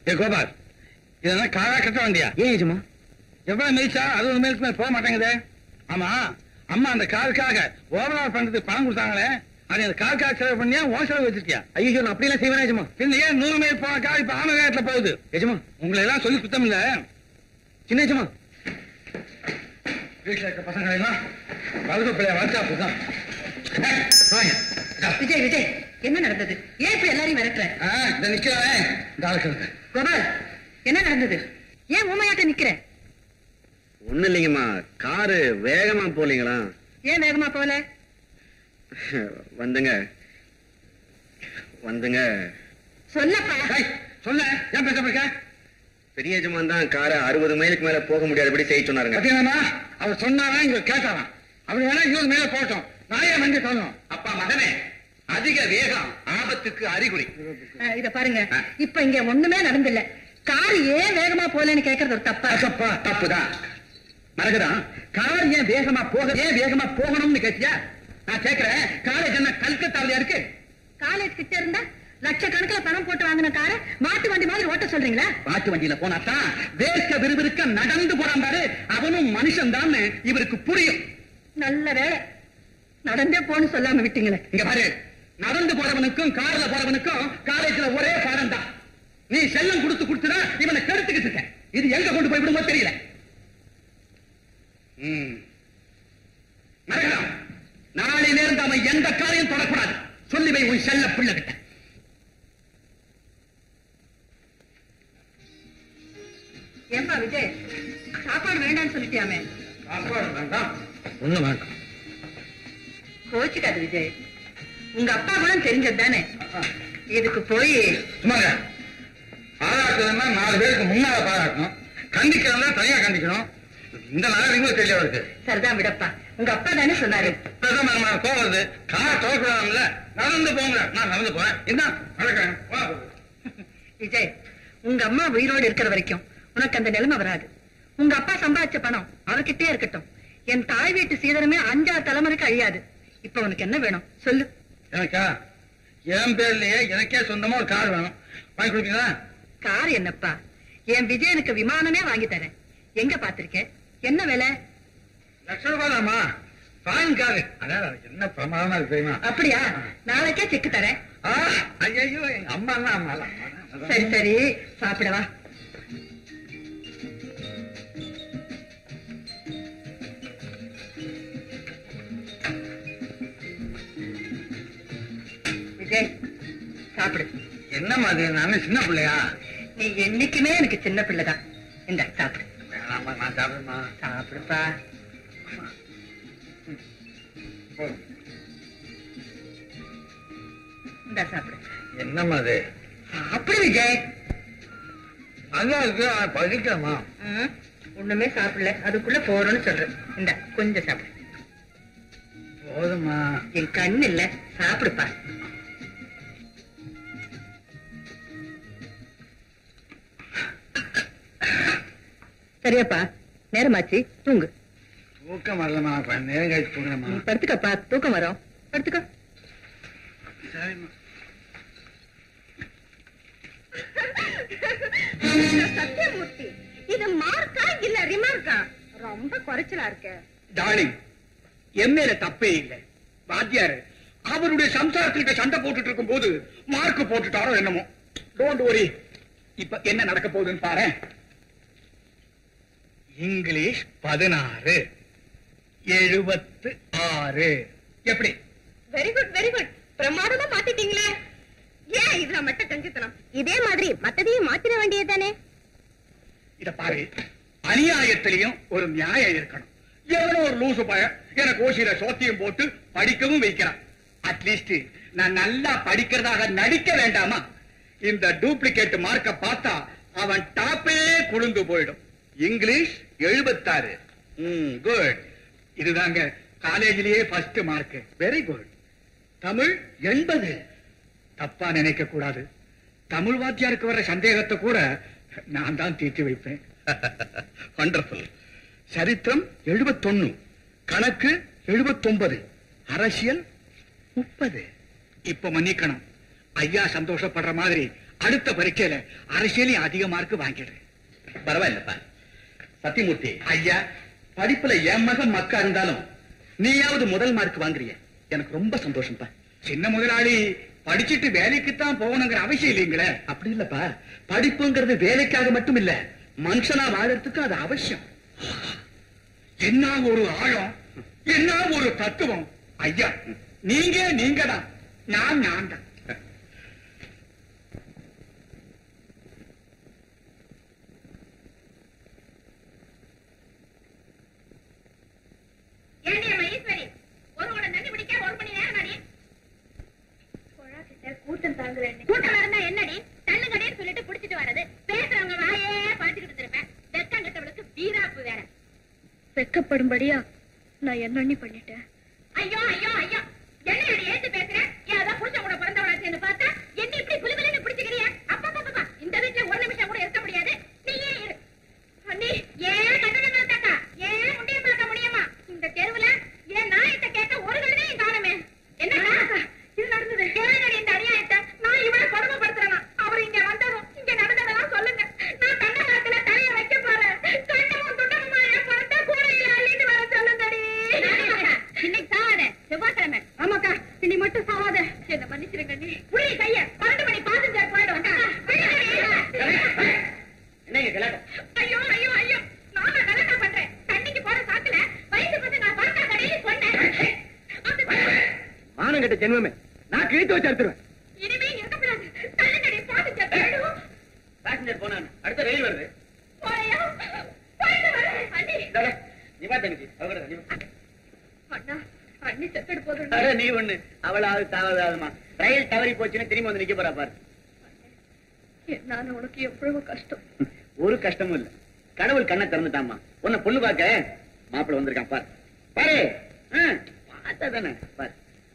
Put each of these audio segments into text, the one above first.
ஏ கோபால் இதெல்லாம் காரா கட்ட வண்டியா ஏன் எஜமா எவ்வளவு மிதிச்சா அறுபது மைலுக்கு மேல போக மாட்டேங்குது ஆமா அம்மா அந்த காருக்காக ஓவரால் பண்றதுக்கு பணம் கொடுத்தாங்களே அது அந்த காருக்காக செலவு பண்ணியா ஓ செலவு வச்சிருக்கியா ஐயோ நான் அப்படியெல்லாம் செய்வேன் எஜமா பின்ன ஏன் நூறு மைல் போன கார் இப்ப ஆம வேகத்துல போகுது எஜமா உங்களை எல்லாம் சொல்லி குத்தம் இல்ல சின்ன எஜமா வீட்டுல இருக்க பசங்களை எல்லாம் வலது பிள்ளைய வளர்த்தா அப்படிதான் ஏய், வாங்க. இதா. விஜய் விஜய் என்ன நடந்தது ஏன் இப்ப எல்லாரையும் மிரட்டுற ஆ, இந்த நிக்கிறானே இந்த ஆளுக்கு கோபால் என்ன நடந்தது ஏன் ஊமையாட்ட நிக்கிற ஒண்ணு இல்லைங்கம்மா காரு வேகமா போலீங்களா ஏன் வேகமா போல வந்துங்க வந்துங்க சொல்லப்பா ஏய், சொல்ல ஏன் பேச இருக்க பெரிய எஜமான் தான் காரை அறுபது மைலுக்கு மேல போக முடியாதபடி செய்ய சொன்னாருங்க பாத்தீங்கன்னா அவர் சொன்னாரா இங்க கேட்டாராம் அவர் வேணா இருபது மேல போட்டோம் நான் ஏன் வந்து சொல்லணும் அப்பா மகனே அதிக வேகம் ஆபத்துக்கு அறிகுறி அஹ், இத பாருங்க இப்ப இங்க ஒண்ணுமே நடந்தில்ல கார் ஏன் வேகமா போலன்னு கேக்குறது ஒரு தப்பா தப்பா தப்புதான் மறக்குதான் கார் ஏன் வேகமா போக ஏன் வேகமா போகணும்னு கேட்டியா நான் கேக்குறேன் காலேஜ் என்ன கல்கத்தாவில இருக்கு காலேஜ் கிட்ட இருந்தா லட்சக்கணக்கில் பணம் போட்டு வாங்கின காரை மாட்டு வண்டி மாதிரி ஓட்ட சொல்றீங்களா பாட்டு வண்டியில போனாத்தான் வேர்க்க விறுவிறுக்க நடந்து போறான் பாரு அவனும் மனுஷன் தான் இவருக்கு புரியும் நல்ல வேலை நடந்தே போன்னு சொல்லாம விட்டீங்களே இங்க பாரு நடந்து போறவனுக்கும் கார்ல போறவனுக்கும் காலேஜ்ல ஒரே பாடம் தான் நீ செல்லம் கொடுத்து கொடுத்துதான் இவனை கெடுத்துக்கிட்டு இருக்க இது எங்க கொண்டு போய் விடுமோ தெரியல ம். மறக்கலாம் நாளையில இருந்து அவன் எந்த காரியம் தொடக்கூடாது சொல்லி வை உன் செல்ல பிள்ளை கிட்ட ஏம்பா விஜய் சாப்பாடு வேண்டாம்னு சொல்லிட்டியாமே ஒண்ணு வேண்டாம் கோச்சுக்காது விஜய் உங்க அப்பா கூட தெரிஞ்சது தானே இதுக்கு போய் சும்மாங்க பாராட்டுறதுன்னா நாலு பேருக்கு முன்னால பாராட்டணும் கண்டிக்கிறதா தனியா கண்டிக்கணும் இந்த நாகரிகமும் தெரிய வருது சரிதான் விடப்பா உங்க அப்பா தானே சொன்னாரு பிரதமர் மேல கோவம் வருது கார் துவக்கலாம்ல நடந்து போங்க நான் நடந்து போறேன் என்ன நடக்கிறேன் வா. விஜய் உங்க அம்மா உயிரோடு இருக்கிற வரைக்கும் உனக்கு அந்த நிலைமை வராது உங்க அப்பா சம்பாதிச்ச பணம் அவர்கிட்டே இருக்கட்டும் என் தாய் வீட்டு சீதனமே அஞ்சாறு தலைமுறைக்கு அழியாது இப்ப உனக்கு என்ன வேணும் சொல்லு எனக்கா என் பேர்லயே எனக்கே சொந்தமா ஒரு கார் வேணும் வாங்கி கொடுப்பீங்களா கார் என்னப்பா என் விஜயனுக்கு விமானமே வாங்கி தரேன் எங்க பாத்திருக்கேன் என்ன விலை லட்ச ரூபாய் தாமா ஃபாரின் காரு அதான் என்ன பிரமாதமா இருக்கு தெரியுமா அப்படியா நாளைக்கே செக்கு தரேன் ஆ, ஐயையோ எங்க அம்மா தான் அம்மா தான். சரி சரி சாப்பிடவா விஜய் சாப்பிடு என்னம்மா அது நானும் சின்ன பிள்ளையா நீ என்னைக்குமே எனக்கு சின்ன பிள்ளைதான் இந்த சாப்பிடு வேணாம்மா நான் சாப்பிடுமா சாப்பிடுப்பா இந்த சாப்பிடு என்னம்மா அது சாப்பிடு விஜய் நல்லா இருக்கு ஆனா பசிக்கலாமா ம், ஒண்ணுமே சாப்பிடல அதுக்குள்ள போறோம்னு சொல்றேன் இந்த கொஞ்சம் சாப்பிடு போதுமா என் கண்ணு இல்ல சாப்பிடுப்பா சரியாப்பா நேரமாச்சு தூங்கு தூக்கம் வரலமா கொஞ்ச நேரம் கழிச்சு தூங்குறேம்மா நீ படுத்துக்கப்பா தூக்கம் வரும் படுத்துக்க சரிம்மா சத்தியமூர்த்தி இது மார்க்கா இல்ல ரிமார்க்கா ரொம்ப குறைச்சலா இருக்க டார்லிங் என் மேல தப்பே இல்லை வாத்தியாரு அவருடைய சம்சாரத்துக்கிட்ட சண்டை போட்டுட்டு இருக்கும் போது மார்க் போட்டுட்டாரோ என்னமோ டோன்ட் வரி இப்ப என்ன நடக்க போகுதுன்னு பாரு இங்கிலீஷ் பதினாறு எழுபத்து ஆறு எப்படி வெரி குட் வெரி குட் பிரமாதமா மாத்திட்டீங்களே ஏன் இதுல மட்டும் கஞ்சித்தனம் இதே மாதிரி மத்ததையும் மாத்திர வேண்டியதுதானே இத பாரு அநியாயத்திலையும் ஒரு நியாயம் இருக்கணும் எவனோ ஒரு லூசு பய எனக்கு ஓசியில சோத்தியம் போட்டு படிக்கவும் வைக்கிறான் அட்லீஸ்ட் நான் நல்லா படிக்கிறதாக நடிக்க வேண்டாமா இந்த டூப்ளிகேட் மார்க்க பார்த்தா அவன் டாப்பே குழுந்து போயிடும் இங்கிலீஷ் எழுபத்தாறு குட் இதுதாங்க காலேஜிலேயே first mark very good Tamil எண்பது தப்பா நினைக்க கூடாது தமிழ் வாத்தியாருக்கு வர சந்தேகத்தை கூட நான் தான் தீர்த்து வைப்பேன் வண்டர்ஃபுல் சரித்திரம் எழுபத்தொன்னு கணக்கு எழுபத்தொன்பது அரசியல் முப்பது இப்ப மன்னிக்கணும் ஐயா சந்தோஷப்படுற மாதிரி அடுத்த பரீட்சையில அரசியலையும் அதிக மார்க் வாங்கிடுறேன் பரவாயில்லப்பா சத்தியமூர்த்தி ஐயா படிப்புல என் மகன் மக்கா இருந்தாலும் நீயாவது முதல் மார்க் வாங்குறிய எனக்கு ரொம்ப சந்தோஷம்ப்பா சின்ன முதலாளி படிச்சிட்டு வேலைக்குத்தான் போகணுங்கிற அவசியம் இல்லைங்களே அப்படி இல்லப்பா படிப்புங்கிறது வேலைக்காக மட்டும் இல்ல மனுஷனா வாழறதுக்கு அது அவசியம் என்ன ஒரு ஆழம் என்ன ஒரு தத்துவம் ஐயா நீங்க நீங்க தான் நான் நான் தான் ஏண்டி அம்மா ஈஸ்வரி ஒரு குடம் தண்ணி பிடிக்க ஒரு மணி நேரம் நடி கூட்டம் தாங்குறேன் கூட்டம் இருந்தா என்னடி தண்ணு கடைன்னு சொல்லிட்டு குடிச்சிட்டு வர்றது பேசுறவங்க வாயே பழிச்சுக்கிட்டு இருப்பேன் வெக்கம் கட்டவளுக்கு வீராப்பு வேற வெக்கப்படும்படியா நான் என்ன பண்ணிட்டேன் ஐயோ ஐயோ ஐயோ என்ன அடி ஏத்து பேசுற ஏதோ புருஷன் கூட பிறந்தவளாச்சுன்னு பார்த்தா என்ன இப்படி குலுகுலுன்னு பிடிச்சுக்கிறிய அப்பா இந்த வீட்டுல ஒரு நிமிஷம் கூட இருக்க முடியாது நீயே இரு அண்ணி ஏன் கட்டணங்களை தாக்கா ஏன் முண்டிய பார்க்க முடியுமா இந்த தெருவுல என் நாயத்தை கேட்க ஒரு கழுதையும் காணுமே என்ன இது நடந்தது கேளுங்கடி இந்த அநியாயத்தை நான் இவளை கொடுமைப்படுத்துறேனா அவர் இங்க வந்ததும் இங்க நடந்ததெல்லாம் சொல்லுங்க நான் கண்ட மரத்துல தலைய வைக்க போறேன் கண்டமும் துண்டமுமா என் பணத்தை கூடையில அள்ளிட்டு வர சொல்லுங்கடி இன்னைக்கு சாவாத செவ்வாய்க்கிழமை ஆமாக்கா இனி மட்டும் சாவாத என்ன மன்னிச்சிருங்க நீ புள்ளி கைய பன்னெண்டு மணி பாசஞ்சர் போயிடும் என்னங்க கலாட்டம் ஐயோ ஐயோ ஐயோ நாம கலக்கா பண்றேன் தண்ணிக்கு போற சாக்குல வயசு பசங்க நான் பார்த்தா கடையே சொன்னேன் மானம் கட்ட ஜென்மமே நான் கிழித்து வச்சு அறுத்துருவேன் இனிமே இருக்கக்கூடாது தள்ளுங்கடி பாசஞ்சர் போயிடும் பேசஞ்சர் போனான் அடுத்த ரயில் வருது போறையா போயிட்டு வரேன் அண்ணி இந்தாடா, நீ வா தங்கச்சி அவகிட்ட நீ வா. அண்ணா அண்ணி செத்துட்டு போதும் அட, நீ ஒண்ணு அவளாவது தாவதாதுமா ரயில் தவறி போச்சுன்னு திரும்பி வந்து நிக்க போறா பாரு நான் உனக்கு எவ்வளவு கஷ்டம் ஒரு கஷ்டமும் இல்ல கடவுள் கண்ணை திறந்துட்டாமா உன்னை பொண்ணு பார்க்க மாப்பிள்ள வந்திருக்கான் பாரு பாரு ஆ, பார்த்தா தானே பாரு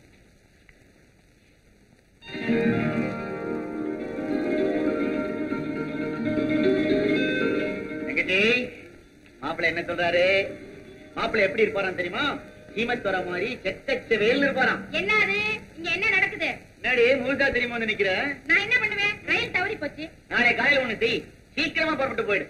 தங்கச்சி மாப்பிள்ள என்ன சொல்றாரு மாப்பிள்ள எப்படி இருப்பாராம் தெரியுமா ஹீமத் வர மாதிரி செத்த வேல் இருப்பாராம் என்ன அது இங்க என்ன நடக்குது என்னடி முழுக்கா தெரியுமா வந்து நிக்கிற நான் என்ன பண்ணுவேன் ரயில் தவறி போச்சு நாளை காலையில ஒண்ணு செய் சீக்கிரமா புறப்பட்டு போயிடு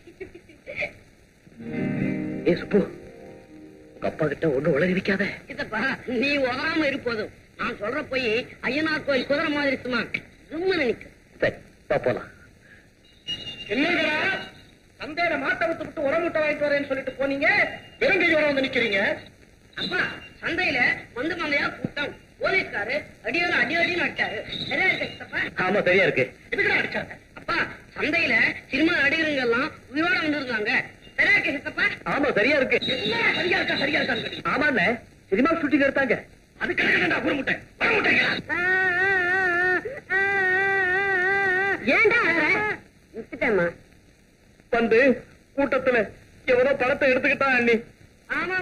ஏ சுப்பு உங்க அப்பா கிட்ட ஒண்ணு உளறி வைக்காத இதப்பா நீ உதறாம இருப்போதும் நான் சொல்ற போய் ஐயனார் கோயில் குதிரை மாதிரி சும்மா சும்மா நினைக்கு சரி வா போலாம் என்னங்கடா சந்தையில மாட்டை விட்டு விட்டு உரம் முட்டை வாங்கிட்டு வரேன்னு சொல்லிட்டு போனீங்க வெறுங்கையோட வந்து நிக்கிறீங்க அப்பா சந்தையில மந்து மந்தையா கூட்டம் போலீஸ்காரு அடியோட அடி அடின்னு அடிச்சாரு சரியா இருக்கு சித்தப்பா ஆமா சரியா இருக்கு எதுக்குடா அடிச்சாங்க அப்பா சந்தையில சினிமா நடிகருங்க எல்லாம் உயிரோட வந்திருந்தாங்க சரியா இருக்கு சித்தப்பா ஆமா சரியா இருக்கு என்னடா சரியா இருக்கா சரியா இருக்கான்னு ஆமாண்ணே சினிமா ஷூட்டிங் எடுத்தாங்க அது கிடைக்கடா ஒரு முட்டை ஒரு முட்டைங்களா ஏன்டா நிறுத்திட்டேம்மா வந்து கூட்டத்துல எவனோ பணத்தை எடுத்துக்கிட்டான் அண்ணி ஆமா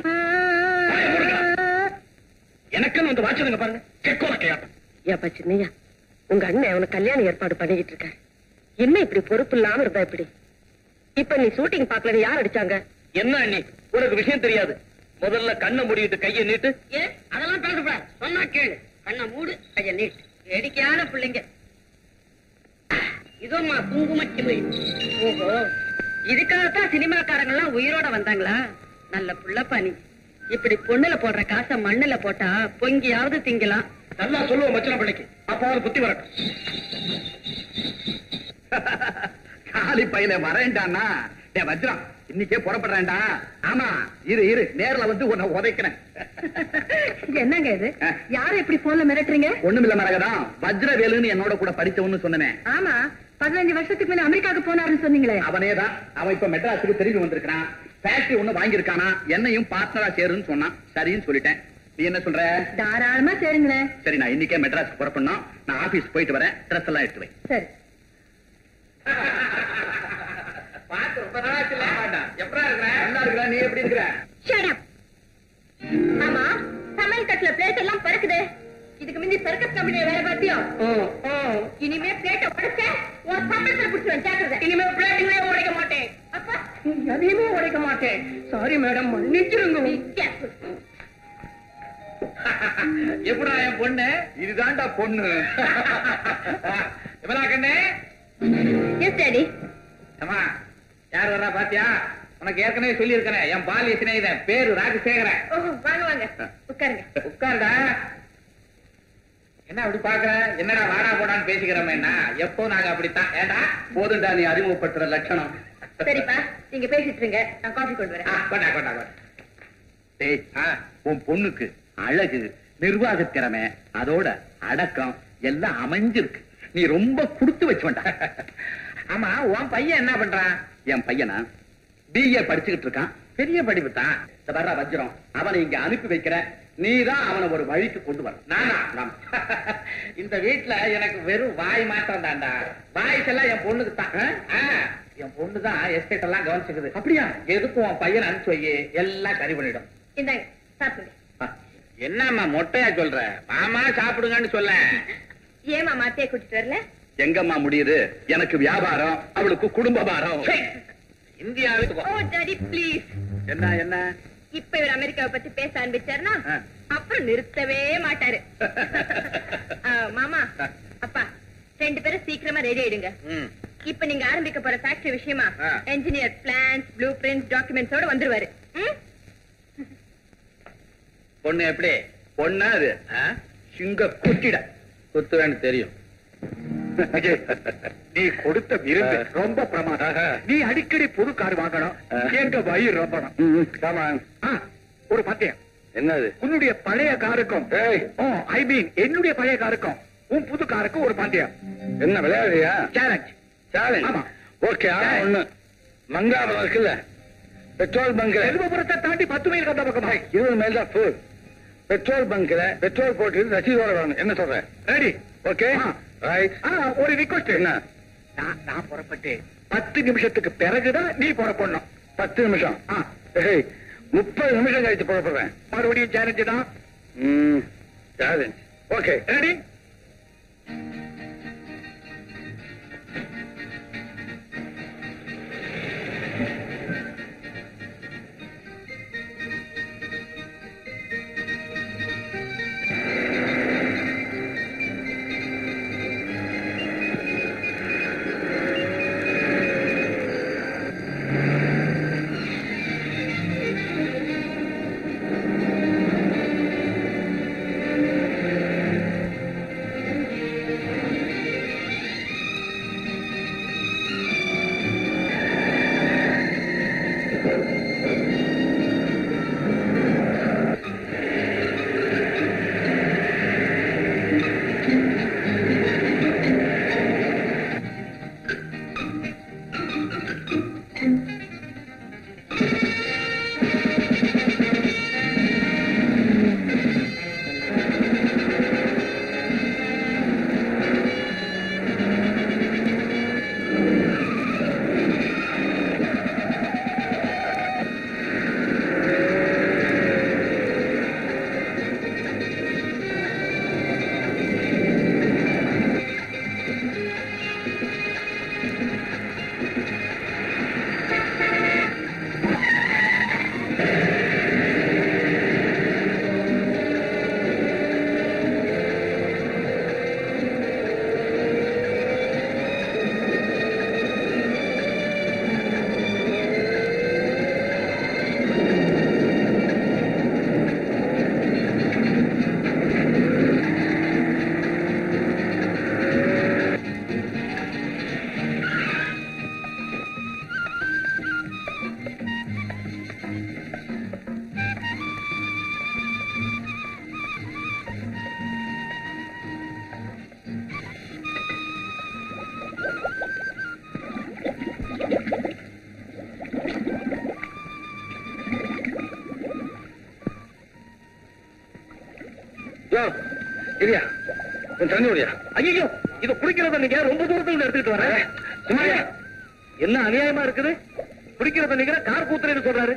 எனக்குன்னு வந்து வாச்சதுங்க பாருங்க செக்கோல கையாட்டம் ஏப்பா சின்னையா உங்க அண்ணன் உனக்கு கல்யாணம் ஏற்பாடு பண்ணிக்கிட்டு இருக்காரு என்ன இப்படி பொறுப்பு இல்லாம இருந்தா இப்படி இப்ப நீ ஷூட்டிங் பாக்கல யார் அடிச்சாங்க என்ன அண்ணி உனக்கு விஷயம் தெரியாது முதல்ல கண்ணை மூடிட்டு கையை நீட்டு ஏ அதெல்லாம் பேசக்கூடாது சொன்னா கேளு கண்ணை மூடு கைய நீட்டு வேடிக்கையான பிள்ளைங்க இதோம்மா குங்குமச்சிமை ஓஹோ இதுக்காகத்தான் சினிமாக்காரங்க எல்லாம் உயிரோட வந்தாங்களா நல்ல புள்ளப்பா நீ இப்படி பொண்ணுல போடுற காசை மண்ணுல போட்டா பொங்கியாவது திங்கலாம் நல்லா சொல்லுவோம் மச்சன பிள்ளைக்கு அப்பாவது புத்தி வரட்டும் காலி பையில வரேன்டானா டே வஜ்ரம் இன்னைக்கே புறப்படுறேன்டா ஆமா இரு இரு நேர்ல வந்து உன்னை உதைக்கிறேன் என்னங்க இது யாரை இப்படி போன்ல மிரட்டுறீங்க ஒண்ணுமில்ல மரகதான் வஜ்ரவேலுன்னு என்னோட கூட படிச்சவன்னு சொன்னேன் ஆமா பதினஞ்சு வருஷத்துக்கு முன்ன அமெரிக்காவுக்கு போனாருன்னு சொன்னீங்களே அவனேதான் அவன் இப்ப மெட்ராஸுக்கு திரும்பி வந்திருக்கான் ஃபேக்டரி ஒண்ணு வாங்கியிருக்கானா என்னையும் பார்ட்னரா சேருன்னு சொன்னான் சரின்னு சொல்லிட்டேன் நீ என்ன சொல்ற தாராளமா சேருங்களேன் சரி நான் இன்னைக்கே மெட்ராஸ்க்கு புறப்படணும் நான் ஆபீஸ் போயிட்டு வரேன் ட்ரெஸ் எல்லாம் எடுத்து வை சரி பார்த்து ரொம்ப நாளாச்சுல எப்படா இருக்கிற நல்லா இருக்கிற நீ எப்படி இருக்கிற Shut up. ஆமா சமையல் கட்டுல பிளேட் எல்லாம் பறக்குது இதுக்கு முந்தி சர்க்கஸ் கம்பெனில வேலை பார்த்தியோ இனிமே பிளேட்ட உடைச்ச உன் சம்பளத்துல புடிச்சுவேன் ஜாக்கிரதை இனிமே பிளேட்டுங்களே உடைக்க மாட்டேன் அப்பா எதையுமே உடைக்க மாட்டேன் சாரி மேடம் மன்னிச்சிருங்க careful. எப்படா என் பொண்ணு இதுதான்டா பொண்ணு இவளா கண்ணே எஸ் டாடி அம்மா யார் வர்றா பாத்தியா உனக்கு ஏற்கனவே சொல்லி இருக்கேன் என் பாலிய சிநேகிதன் பேரு ராஜசேகரன் ஓஹோ வாங்க வாங்க உட்காருங்க உட்கார்டா என்ன அப்படி பாக்குற என்னடா வாடா போடான்னு பேசிக்கிறோமே என்ன எப்போ நாங்க அப்படித்தான் ஏண்டா போதுண்டா நீ அறிமுகப்படுத்துற லட்சணம் சரிப்பா நீங்க பேசிட்டு இருங்க நான் காஃபி கொண்டு ஆ, வரேன் கொண்டா கொண்டா கொண்டா டேய் ஆ, உன் பொண்ணுக்கு அழகு நிர்வாக திறமை அதோட அடக்கம் எல்லாம் அமைஞ்சிருக்கு நீ ரொம்ப கொடுத்து வச்சுவன்டா ஆமா உன் பையன் என்ன பண்றான் என் பையனா பிஏ படிச்சுக்கிட்டு இருக்கான் பெரிய படிப்பு தான் இந்த வர்ற வஜ்ரம் அவனை இங்க அனுப்பி வைக்கிற நீதான் அவனை ஒரு வழிக்கு கொண்டு வர நானா ஆமா. இந்த வீட்டுல எனக்கு வெறும் வாய் மாத்திரம் தான்டா வாய்ஸ் எல்லாம் என் பொண்ணுக்கு தான் ஆ, என் பொண்ணு தான் எஸ்டேட் எல்லாம் கவனிச்சுக்குது அப்படியா எதுக்கும் உன் பையன் அனுப்பிச்சு வை எல்லாம் சரி பண்ணிடும் இந்தாங்க சாப்பிடுங்க என்னம்மா மொட்டையா சொல்ற மாமா சாப்பிடுங்கன்னு சொல்ல ஏன் மாமா அத்தையை கூட்டிட்டு வரல எங்கம்மா முடியுது எனக்கு வியாபாரம் அவளுக்கு குடும்ப பாரம் ச்சே, இந்தியாவுக்கு ஓ டாடி ப்ளீஸ் என்ன என்ன இப்ப இவர் அமெரிக்காவை பத்தி பேச ஆரம்பிச்சாருன்னா ஆ. அப்புறம் நிறுத்தவே மாட்டாரு ஆ, மாமா அப்பா ரெண்டு பேரும் சீக்கிரமா ரெடி ஆயிடுங்க ம். இப்ப நீங்க ஆரம்பிக்க போற ஃபேக்டரி விஷயமா ஆ. என்ஜினியர் பிளான்ஸ் ப்ளூ பிரிண்ட்ஸ் டாக்குமெண்ட்ஸோட வந்துருவாரு ம்? பொண்ணு எப்படி பொண்ணா அது ஆ? சிங்க குட்டிட குத்துவேன்னு தெரியும் நீ கொடுத்த விருந்து ஆ. ரொம்ப பிரமாதம் ஆஹா. நீ அடிக்கடி புது கார் வாங்கணும் ஆ. எங்க வயிறு ரொம்பணும் ஆ, ஒரு பந்தயம் என்னது உன்னுடைய பழைய காருக்கும் ஐ மீன் என்னுடைய பழைய காருக்கும் உன் புது காருக்கும் ஒரு பந்தயம் என்ன விளையாடுறியா சேலஞ்ச் சேலஞ்ச் ஆமா. ஓகே ஆனா ஒண்ணு மங்காபுரம் இருக்குல்ல பெட்ரோல் பங்க்ல செல்வபுரத்தை தாண்டி பத்து மைல் அந்த பக்கமா இருபது மைல் தான் ஃபுல் பெட்ரோல் பங்க்ல பெட்ரோல் போட்டு ரசீதோட வரணும் என்ன சொல்ற ரெடி ஓகே ஆ. ரைட் ஆ, ஒரு ரிக்வஸ்ட் என்ன நான் நான் புறப்பட்டு பத்து நிமிஷத்துக்கு பிறகுதான் நீ புறப்படணும் பத்து நிமிஷம் ஆ, ஏய், முப்பது நிமிஷம் கழிச்சு புறப்படுறேன் மறுபடியும் சேலஞ்சு தான் ம் சேலஞ்ச் ஓகே ரெடி யோ இல்லையா கொஞ்சம் தண்ணி விடியா ஐயோ இது குடிக்கிறத நீங்க ரொம்ப தூரத்துல இருந்து எடுத்துட்டு வர சும்மாரியா என்ன அநியாயமா இருக்குது குடிக்கிறத நீங்க கார் கூத்துறேன்னு சொல்றாரு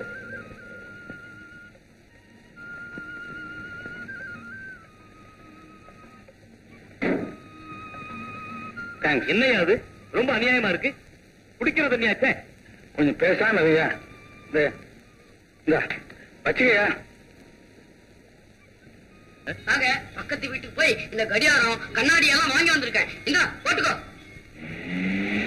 தேங்க்ஸ் என்னையா அது ரொம்ப அநியாயமா இருக்கு குடிக்கிற தண்ணியாச்சே கொஞ்சம் பேசாம இருயா இந்த இந்த வச்சுக்கயா நாங்க பக்கத்து வீட்டுக்கு போய் இந்த கடியாரம் கண்ணாடி எல்லாம் வாங்கி வந்திருக்கேன் இந்த போட்டுக்கோ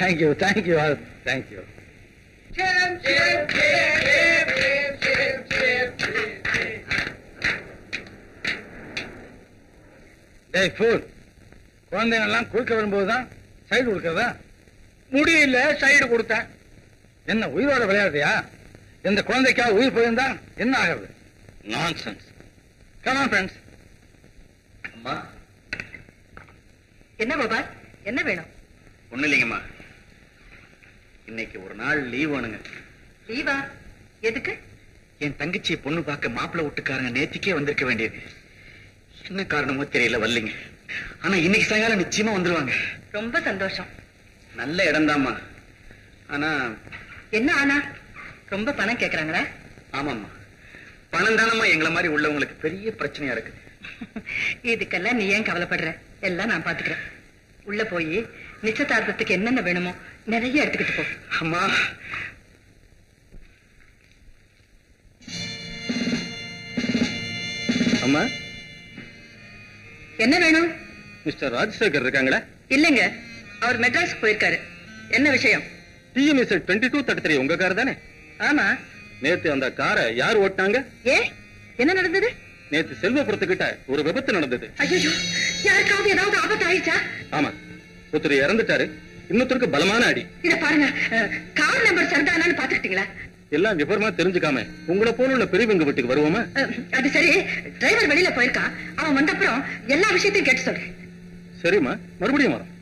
தேங்க்யூ தேங்க்யூ தேங்க்யூ டேய் ஃபூல் குழந்தைங்க எல்லாம் குறுக்க வரும்போது தான் சைடு கொடுக்கறதா முடியல சைடு கொடுத்தேன் என்ன உயிரோட விளையாடுறியா இந்த குழந்தைக்கா உயிர் போயிருந்தா என்ன ஆகிறது நான்சென்ஸ் கமான் ஃப்ரெண்ட்ஸ் அம்மா என்ன கோபால் என்ன வேணும் ஒண்ணு இல்லைங்கம்மா இன்னைக்கு ஒரு நாள் லீவ் வேணுங்க லீவா எதுக்கு என் தங்கச்சி பொண்ணு பார்க்க மாப்பிள்ளை வீட்டுக்காரங்க நேத்திக்கே வந்திருக்க வேண்டியது என்ன காரணமோ தெரியல வரலைங்க ஆனா இன்னைக்கு சாயங்காலம் நிச்சயமா வந்துருவாங்க ரொம்ப சந்தோஷம் நல்ல இடம்தாம்மா ஆனா என்ன ஆனா ரொம்ப பணம் கேக்குறாங்களா ஆமாம்மா பணம் தானம்மா எங்களை மாதிரி உள்ளவங்களுக்கு பெரிய பிரச்சனையா இருக்கு இதுக்கெல்லாம் நீ ஏன் கவலைப்படுற எல்லாம் நான் பாத்துக்கிறேன் உள்ள போய் நிச்சயதார்த்தத்துக்கு என்னென்ன வேணுமோ நிறைய எடுத்துக்கிட்டு போ அம்மா அம்மா என்ன வேணும் மிஸ்டர் ராஜசேகர் இருக்காங்களா இல்லைங்க அவர் மெட்ராஸ் போயிருக்காரு என்ன விஷயம் TMS twenty two thirty three உங்க கார் தானே ஆமா நேத்து அந்த காரை யார் ஓட்டினாங்க ஏ என்ன நடந்தது நேத்து செல்வபுரத்துக்கிட்ட ஒரு விபத்து நடந்தது ஐயோ யாருக்காவது ஏதாவது ஆபத்து ஆயிடுச்சா ஆமா ஒருத்தர் இறந்துட்டாரு இன்னொருத்தருக்கு பலமான அடி இத பாருங்க அஹ், கார் நம்பர் சரிதானான்னு பாத்துக்கிட்டீங்களா எல்லாம் விவரமா தெரிஞ்சுக்காம உங்களை போல உள்ள பெரியவங்க வீட்டுக்கு வருவோமா அஹ், அது சரி டிரைவர் வெளியில போயிருக்கான் அவன் வந்த அப்புறம் எல்லா விஷயத்தையும் கேட்டு சொல்றேன் சரிம்மா மறுபடியும் வரோம்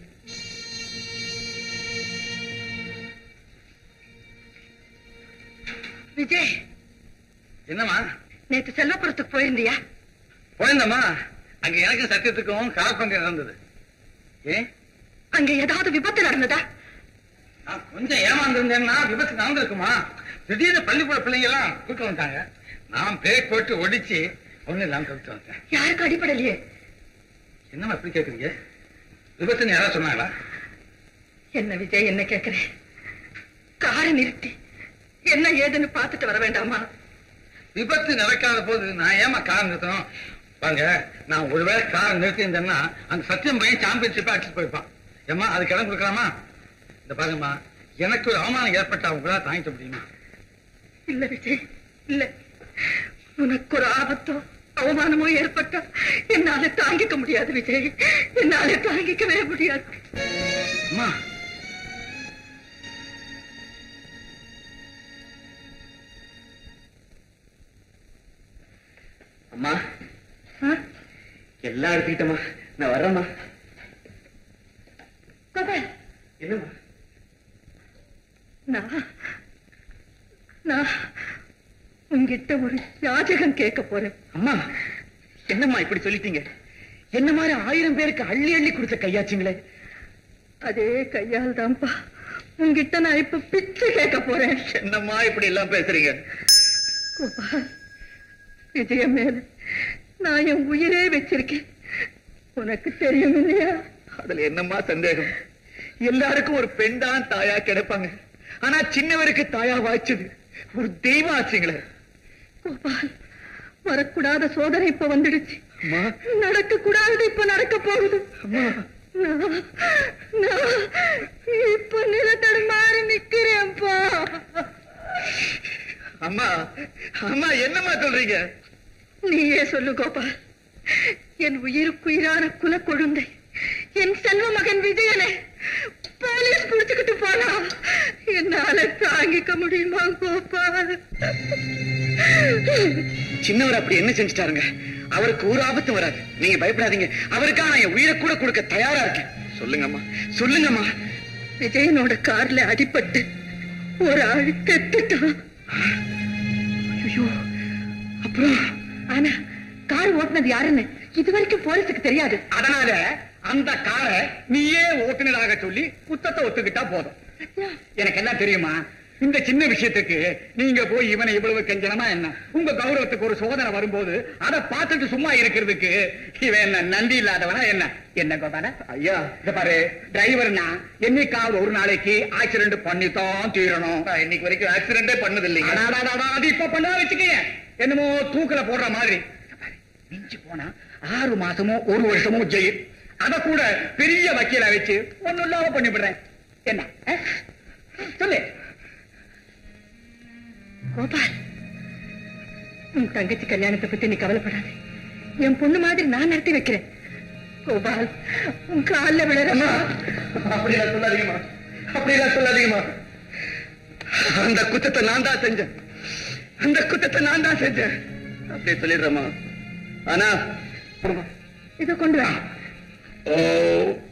விஜய் என்னம்மா நேத்து செல்வபுரத்துக்கு போயிருந்தியா போயிருந்தம்மா அங்க எனக்கு சத்தியத்துக்கும் கால் பங்கு நடந்தது ஏன் அங்க ஏதாவது விபத்து நடந்ததா நான் கொஞ்சம் ஏமாந்துருந்தேன்னா விபத்து நடந்திருக்குமா திடீர்னு பள்ளிக்கூட பிள்ளைங்க எல்லாம் கூட்டு வந்துட்டாங்க நான் பிரேக் போட்டு ஒடிச்சு ஒண்ணு இல்லாம தவிர்த்து வந்தேன் யாருக்கும் அடிப்படலையே என்னம்மா இப்படி கேக்குறீங்க விபத்துன்னு யாராவது சொன்னாங்களா என்ன விஜய் என்ன கேக்குறேன் காரை நிறுத்தி என்ன ஏதுன்னு பார்த்துட்டு வர வேண்டாமா விபத்து நடக்காத போது நான் ஏமா கார் நிறுத்தணும் பாருங்க நான் ஒருவேளை கார் நிறுத்தியிருந்தேன்னா அந்த சத்தியம் பையன் சாம்பியன்ஷிப் அடிச்சு போயிருப்பான் ஏமா அதுக்கு இடம் கொடுக்கலாமா இந்த பாருங்கம்மா எனக்கு ஒரு அவமானம் ஏற்பட்டா உங்களால தாங்கிக்க முடியுமா இல்ல விஜய் இல்ல உனக்கு ஒரு ஆபத்தோ அவமானமோ ஏற்பட்டா என்னால தாங்கிக்க முடியாது விஜய் என்னால தாங்கிக்கவே முடியாது அம்மா அம்மா ஆ? எல்லாம் எடுத்துக்கிட்டம்மா நான் வர்றேம்மா கோபால், என்னம்மா நான் நான் உன்கிட்ட ஒரு யாஜகம் கேட்க போறேன் அம்மா என்னம்மா இப்படி சொல்லிட்டீங்க என்ன மாதிரி ஆயிரம் பேருக்கு அள்ளி அள்ளி கொடுத்த கையாச்சுங்களே அதே கையால் தான்ப்பா உன்கிட்ட நான் இப்ப பிச்சை கேட்க போறேன் என்னம்மா இப்படி எல்லாம் பேசுறீங்க கோபால் விஜய மேல நான் என் உயிரே வச்சிருக்கேன் உனக்கு தெரியும் இல்லையா அதுல என்னம்மா சந்தேகம் எல்லாருக்கும் ஒரு பெண் தான் தாயா கிடைப்பாங்க ஆனா சின்னவருக்கு தாயா வாய்ச்சது ஒரு தெய்வம் ஆச்சுங்களே கோபால் வரக்கூடாத சோதனை இப்ப வந்துடுச்சு அம்மா நடக்க கூடாது இப்ப நடக்க போகுது அம்மா நான் நான் இப்ப நிலத்தடுமாறி நிக்கிறேன்ப்பா அம்மா அம்மா என்னம்மா சொல்றீங்க நீயே சொல்லு கோபால் என் உயிருக்குயிரான குல கொழுந்தை என் செல்வ மகன் விஜயனை போலீஸ் புடிச்சுக்கிட்டு போனா என்னால தாங்கிக்க முடியுமா கோபால் சின்னவர் அப்படி என்ன செஞ்சுட்டாருங்க அவருக்கு ஒரு ஆபத்து வராது நீங்க பயப்படாதீங்க அவருக்காக நான் என் உயிரை கூட கொடுக்க தயாரா இருக்கேன் சொல்லுங்கம்மா சொல்லுங்கம்மா விஜயனோட கார்ல அடிபட்டு ஒரு ஆள் கெட்டுட்டான் ஐயோ அப்புறம் ஆனா கார் ஓட்டுனது யாருன்னு இது வரைக்கும் போலீஸுக்கு தெரியாது அதனால அந்த காரை நீயே ஓட்டுநராக சொல்லி குத்தத்தை ஒத்துக்கிட்டா போதும் எனக்கு என்ன தெரியுமா இந்த சின்ன விஷயத்துக்கு நீங்க போய் இவனை இவ்வளவு கெஞ்சனமா என்ன உங்க கௌரவத்துக்கு ஒரு சோதனை வரும்போது அதை பார்த்துட்டு சும்மா இருக்கிறதுக்கு இவன் என்ன நன்றி இல்லாதவனா என்ன என்ன கோபால ஐயா இத பாரு டிரைவர்னா என்னைக்காவது ஒரு நாளைக்கு ஆக்சிடென்ட் பண்ணித்தான் தீரணும் நான் இன்னைக்கு வரைக்கும் ஆக்சிடென்டே பண்ணது இல்லைங்க அடாடாடாடா, அது இப்ப பண்ணா வச்சுக்கீங்க என்னமோ தூக்கல போடுற மாதிரி இத பாரு, மிஞ்சி போனா ஆறு மாசமோ ஒரு வருஷமோ ஜெயில் அத கூட பெரிய வக்கீல வச்சு ஒண்ணு இல்லாம பண்ணிவிடுறேன் என்ன ஆ? சொல்லு கோபால் உன் தங்கச்சி கல்யாணத்தை பத்தி நீ கவலைப்படாத என் பொண்ணு மாதிரி நான் நடத்தி வைக்கிறேன் கோபால் உன் காலில் விழறமா அப்படிலாம் சொல்லாதீங்கம்மா அப்படிலாம் சொல்லாதீங்கம்மா அந்த குத்தத்தை நான் தான் செஞ்சேன் அந்த குத்தத்தை நான் தான் செஞ்சேன் அப்படியே சொல்லிடுறேம்மா ஆனா இதை கொண்டு வா ஓ